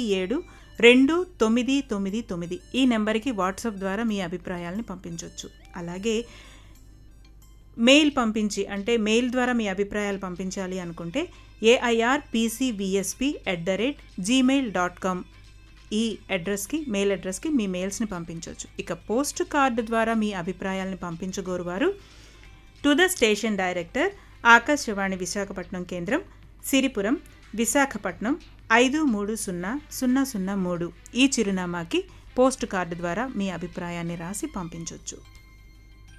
ఏడు రెండు తొమ్మిది తొమ్మిది తొమ్మిది ఈ నెంబర్కి వాట్సాప్ ద్వారా మీ అభిప్రాయాలని పంపించవచ్చు అలాగే మెయిల్ పంపించి అంటే మెయిల్ ద్వారా మీ అభిప్రాయాలు పంపించాలి అనుకుంటే AIR PCVSP at the rate Gmail dot com ఈ అడ్రస్కి మెయిల్ అడ్రస్కి మీ మెయిల్స్ని పంపించవచ్చు ఇక పోస్ట్ కార్డు ద్వారా మీ అభిప్రాయాలను పంపించగోరు వారు to the station director Akashvani Visakhapatnam కేంద్రం సిరిపురం విశాఖపట్నం ఐదు మూడు సున్నా సున్నా సున్నా మూడు ఈ చిరునామాకి పోస్ట్ కార్డు ద్వారా మీ అభిప్రాయాన్ని రాసి పంపించవచ్చు